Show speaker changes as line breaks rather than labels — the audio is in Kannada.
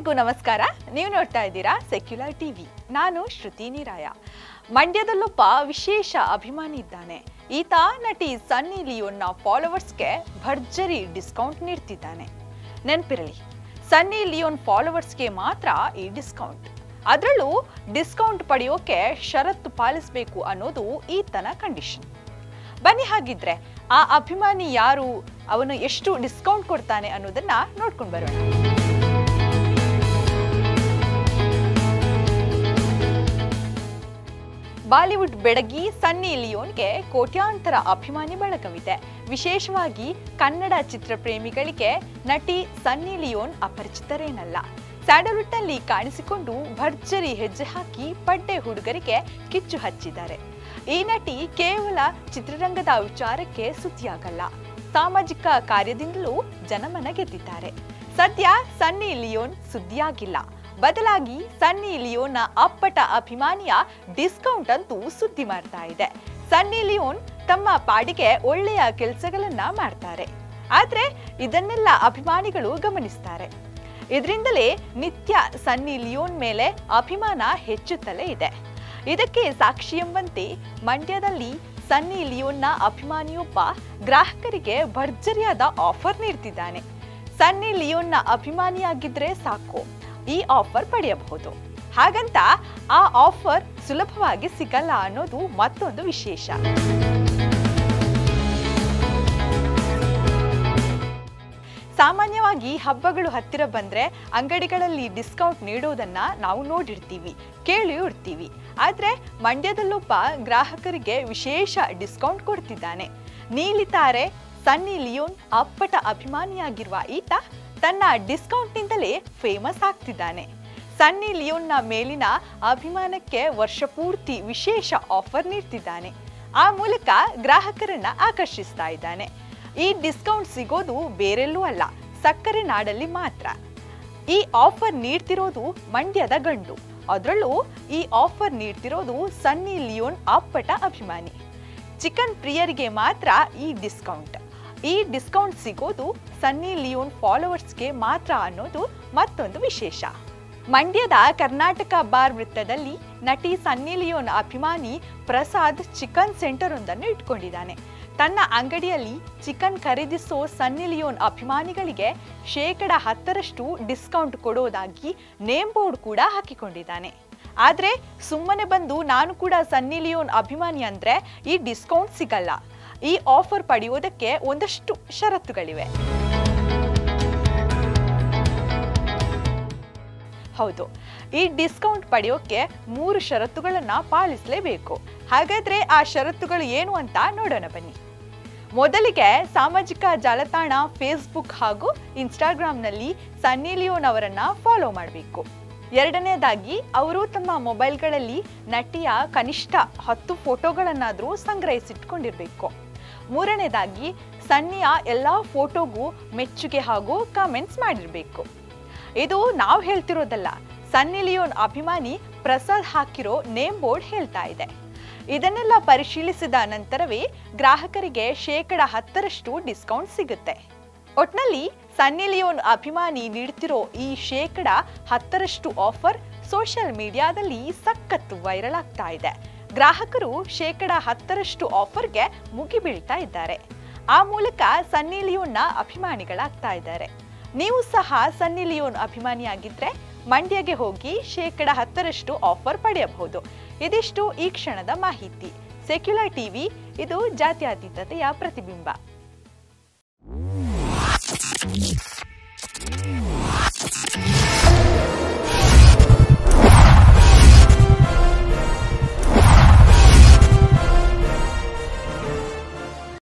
ಎಲ್ರಿಗೂ ನಮಸ್ಕಾರ ನೀವು ನೋಡ್ತಾ ಇದ್ದೀರಾ ಸೆಕ್ಯುಲರ್ ಟಿವಿ ನಾನು ಶ್ರುತಿ ನಿರಾಯ ಮಂಡ್ಯದಲ್ಲೊಬ್ಬ ವಿಶೇಷ ಅಭಿಮಾನಿ ಇದ್ದಾನೆ ಈತ ನಟಿ ಸನ್ನಿ ಲಿಯೋನ್ನ ಫಾಲೋವರ್ಸ್ಗೆ ಭರ್ಜರಿ ಡಿಸ್ಕೌಂಟ್ ನೀಡ್ತಿದ್ದಾನೆ ನೆನಪಿರಲಿ ಸನ್ನಿ ಲಿಯೋನ್ ಫಾಲೋವರ್ಸ್ಗೆ ಮಾತ್ರ ಈ ಡಿಸ್ಕೌಂಟ್ ಅದರಲ್ಲೂ ಡಿಸ್ಕೌಂಟ್ ಪಡೆಯೋಕೆ ಷರತ್ತು ಪಾಲಿಸಬೇಕು ಅನ್ನೋದು ಈತನ ಕಂಡೀಷನ್ ಬನ್ನಿ ಹಾಗಿದ್ರೆ ಆ ಅಭಿಮಾನಿ ಯಾರು ಅವನು ಎಷ್ಟು ಡಿಸ್ಕೌಂಟ್ ಕೊಡ್ತಾನೆ ಅನ್ನೋದನ್ನ ನೋಡ್ಕೊಂಡು ಬರೋಣ ಬಾಲಿವುಡ್ ಬೆಡಗಿ ಸನ್ನಿ ಲಿಯೋನ್ಗೆ ಕೋಟ್ಯಾಂತರ ಅಭಿಮಾನಿ ಬಳಗವಿದೆ ವಿಶೇಷವಾಗಿ ಕನ್ನಡ ಚಿತ್ರಪ್ರೇಮಿಗಳಿಗೆ ನಟಿ ಸನ್ನಿ ಲಿಯೋನ್ ಅಪರಿಚಿತರೇನಲ್ಲ ಸ್ಯಾಂಡಲ್ವುಡ್ನಲ್ಲಿ ಕಾಣಿಸಿಕೊಂಡು ಭರ್ಜರಿ ಹೆಜ್ಜೆ ಹಾಕಿ ಪಡ್ಡೆ ಹುಡುಗರಿಗೆ ಕಿಚ್ಚು ಹಚ್ಚಿದ್ದಾರೆ ಈ ನಟಿ ಕೇವಲ ಚಿತ್ರರಂಗದ ವಿಚಾರಕ್ಕೆ ಸುದ್ದಿಯಾಗಲ್ಲ ಸಾಮಾಜಿಕ ಕಾರ್ಯದಿಂದಲೂ ಜನಮನ ಗೆದ್ದಿದ್ದಾರೆ ಸದ್ಯ ಸನ್ನಿ ಲಿಯೋನ್ ಸುದ್ದಿಯಾಗಿಲ್ಲ ಬದಲಾಗಿ ಸನ್ನಿ ಲಿಯೋನ್ನ ಅಪ್ಪಟ ಅಭಿಮಾನಿಯ ಡಿಸ್ಕೌಂಟ್ ಅಂತೂ ಸುದ್ದಿ ಮಾಡ್ತಾ ಇದೆ ಸನ್ನಿ ಲಿಯೋನ್ ತಮ್ಮ ಪಾಡಿಗೆ ಒಳ್ಳೆಯ ಕೆಲಸಗಳನ್ನ ಮಾಡ್ತಾರೆ ಆದ್ರೆ ಇದನ್ನೆಲ್ಲ ಅಭಿಮಾನಿಗಳು ಗಮನಿಸ್ತಾರೆ ಇದರಿಂದಲೇ ನಿತ್ಯ ಸನ್ನಿ ಲಿಯೋನ್ ಮೇಲೆ ಅಭಿಮಾನ ಹೆಚ್ಚುತ್ತಲೇ ಇದೆ ಇದಕ್ಕೆ ಸಾಕ್ಷಿ ಎಂಬಂತೆ ಮಂಡ್ಯದಲ್ಲಿ ಸನ್ನಿ ಲಿಯೋನ್ನ ಅಭಿಮಾನಿಯೊಬ್ಬ ಗ್ರಾಹಕರಿಗೆ ಭರ್ಜರಿಯಾದ ಆಫರ್ ನೀಡ್ತಿದ್ದಾನೆ ಸನ್ನಿ ಲಿಯೋನ್ನ ಅಭಿಮಾನಿಯಾಗಿದ್ರೆ ಸಾಕು ಈ ಆಫರ್ ಪಡೆಯಬಹುದು ಹಾಗಂತ ಆ ಆಫರ್ ಸುಲಭವಾಗಿ ಸಿಗಲ್ಲ ಅನ್ನೋದು ಮತ್ತೊಂದು ವಿಶೇಷ ಸಾಮಾನ್ಯವಾಗಿ ಹಬ್ಬಗಳು ಹತ್ತಿರ ಬಂದ್ರೆ ಅಂಗಡಿಗಳಲ್ಲಿ ಡಿಸ್ಕೌಂಟ್ ನೀಡೋದನ್ನ ನಾವು ನೋಡಿರ್ತೀವಿ ಕೇಳಿ ಇರ್ತೀವಿ ಆದ್ರೆ ಮಂಡ್ಯದಲ್ಲೊಬ್ಬ ಗ್ರಾಹಕರಿಗೆ ವಿಶೇಷ ಡಿಸ್ಕೌಂಟ್ ಕೊಡ್ತಿದ್ದಾನೆ ನೀಲಿತಾರೆ ಸನ್ನಿ ಲಿಯೋನ್ ಅಪ್ಪಟ ಅಭಿಮಾನಿಯಾಗಿರುವ ಈತ ತನ್ನ ಡಿಸ್ಕೌಂಟ್ನಿಂದಲೇ ಫೇಮಸ್ ಆಗ್ತಿದ್ದಾನೆ ಸನ್ನಿ ಲಿಯೋನ್ನ ಮೇಲಿನ ಅಭಿಮಾನಕ್ಕೆ ವರ್ಷಪೂರ್ತಿ ವಿಶೇಷ ಆಫರ್ ನೀಡ್ತಿದ್ದಾನೆ ಆ ಮೂಲಕ ಗ್ರಾಹಕರನ್ನ ಆಕರ್ಷಿಸ್ತಾ ಇದ್ದಾನೆ ಈ ಡಿಸ್ಕೌಂಟ್ ಸಿಗೋದು ಬೇರೆಲ್ಲೂ ಅಲ್ಲ ಸಕ್ಕರೆ ನಾಡಲ್ಲಿ ಮಾತ್ರ ಈ ಆಫರ್ ನೀಡ್ತಿರೋದು ಮಂಡ್ಯದ ಗಂಡು ಅದರಲ್ಲೂ ಈ ಆಫರ್ ನೀಡ್ತಿರೋದು ಸನ್ನಿ ಲಿಯೋನ್ ಅಪ್ಪಟ ಅಭಿಮಾನಿ ಚಿಕನ್ ಪ್ರಿಯರಿಗೆ ಮಾತ್ರ ಈ ಡಿಸ್ಕೌಂಟ್ ಈ ಡಿಸ್ಕೌಂಟ್ ಸಿಗೋದು ಸನ್ನಿ ಲಿಯೋನ್ ಫಾಲೋವರ್ಸ್ಗೆ ಮಾತ್ರ ಅನ್ನೋದು ಮತ್ತೊಂದು ವಿಶೇಷ ಮಂಡ್ಯದ ಕರ್ನಾಟಕ ಬಾರ್ ವೃತ್ತದಲ್ಲಿ ನಟಿ ಸನ್ನಿ ಲಿಯೋನ್ ಅಭಿಮಾನಿ ಪ್ರಸಾದ್ ಚಿಕನ್ ಸೆಂಟರ್ ಒಂದನ್ನು ಇಟ್ಕೊಂಡಿದ್ದಾನೆ ತನ್ನ ಅಂಗಡಿಯಲ್ಲಿ ಚಿಕನ್ ಖರೀದಿಸೋ ಸನ್ನಿ ಲಿಯೋನ್ ಅಭಿಮಾನಿಗಳಿಗೆ ಶೇಕಡ ಹತ್ತರಷ್ಟು ಡಿಸ್ಕೌಂಟ್ ಕೊಡೋದಾಗಿ ನೇಮ್ ಬೋರ್ಡ್ ಕೂಡ ಹಾಕಿಕೊಂಡಿದ್ದಾನೆ ಆದ್ರೆ ಸುಮ್ಮನೆ ಬಂದು ನಾನು ಕೂಡ ಸನ್ನಿ ಲಿಯೋನ್ ಅಭಿಮಾನಿ ಅಂದ್ರೆ ಈ ಡಿಸ್ಕೌಂಟ್ ಸಿಗಲ್ಲ ಈ ಆಫರ್ ಪಡೆಯೋದಕ್ಕೆ ಒಂದಷ್ಟು ಷರತ್ತುಗಳಿವೆ ಹೌದು ಈ ಡಿಸ್ಕೌಂಟ್ ಪಡೆಯೋಕೆ ಮೂರು ಷರತ್ತುಗಳನ್ನ ಪಾಲಿಸಲೇಬೇಕು ಹಾಗಾದ್ರೆ ಆ ಷರತ್ತುಗಳು ಏನು ಅಂತ ನೋಡೋಣ ಬನ್ನಿ ಮೊದಲಿಗೆ ಸಾಮಾಜಿಕ ಜಾಲತಾಣ ಫೇಸ್ಬುಕ್ ಹಾಗೂ ಇನ್ಸ್ಟಾಗ್ರಾಂನಲ್ಲಿ ಸನ್ನಿ ಲಿಯೋನ್ ಅವರನ್ನ ಫಾಲೋ ಮಾಡಬೇಕು ಎರಡನೇದಾಗಿ ಅವರು ತಮ್ಮ ಮೊಬೈಲ್ಗಳಲ್ಲಿ ನಟಿಯ ಕನಿಷ್ಠ ಹತ್ತು ಫೋಟೋಗಳನ್ನಾದರೂ ಸಂಗ್ರಹಿಸಿಟ್ಕೊಂಡಿರ್ಬೇಕು ಮೂರನೇದಾಗಿ ಸನ್ನಿಯ ಎಲ್ಲ ಫೋಟೋಗೂ ಮೆಚ್ಚುಗೆ ಹಾಗೂ ಕಾಮೆಂಟ್ಸ್ ಮಾಡಿರಬೇಕು ಇದು ನಾವು ಹೇಳ್ತಿರೋದಲ್ಲ ಸನ್ನಿ ಲಿಯೋನ್ ಅಭಿಮಾನಿ ಪ್ರಸಾದ್ ಹಾಕಿರೋ ನೇಮ್ ಬೋರ್ಡ್ ಹೇಳ್ತಾ ಇದೆ ಇದನ್ನೆಲ್ಲ ಪರಿಶೀಲಿಸಿದ ನಂತರವೇ ಗ್ರಾಹಕರಿಗೆ ಶೇಕಡ ಹತ್ತರಷ್ಟು ಡಿಸ್ಕೌಂಟ್ ಸಿಗುತ್ತೆ ಒಟ್ನಲ್ಲಿ ಸನ್ನಿ ಲಿಯೋನ್ ಅಭಿಮಾನಿ ನೀಡ್ತಿರೋ ಈ ಶೇಕಡ ಹತ್ತರಷ್ಟು ಆಫರ್ ಸೋಷಿಯಲ್ ಮೀಡಿಯಾದಲ್ಲಿ ಸಖತ್ತು ವೈರಲ್ ಆಗ್ತಾ ಇದೆ ಗ್ರಾಹಕರು ಶೇಕಡ ಹತ್ತರಷ್ಟು ಆಫರ್ಗೆ ಮುಗಿ ಬೀಳ್ತಾ ಇದ್ದಾರೆ ಆ ಮೂಲಕ ಸನ್ನಿ ಲಿಯೋನ್ನ ಅಭಿಮಾನಿಗಳಾಗ್ತಾ ಇದ್ದಾರೆ ನೀವು ಸಹ ಸನ್ನಿ ಲಿಯೋನ್ ಅಭಿಮಾನಿಯಾಗಿದ್ರೆ ಮಂಡ್ಯಗೆ ಹೋಗಿ ಶೇಕಡ ಹತ್ತರಷ್ಟು ಆಫರ್ ಪಡೆಯಬಹುದು ಇದಿಷ್ಟು ಈ ಕ್ಷಣದ ಮಾಹಿತಿ ಸೆಕ್ಯುಲರ್ ಟಿವಿ ಇದು ಜಾತ್ಯತೀತತೆಯ ಪ್ರತಿಬಿಂಬ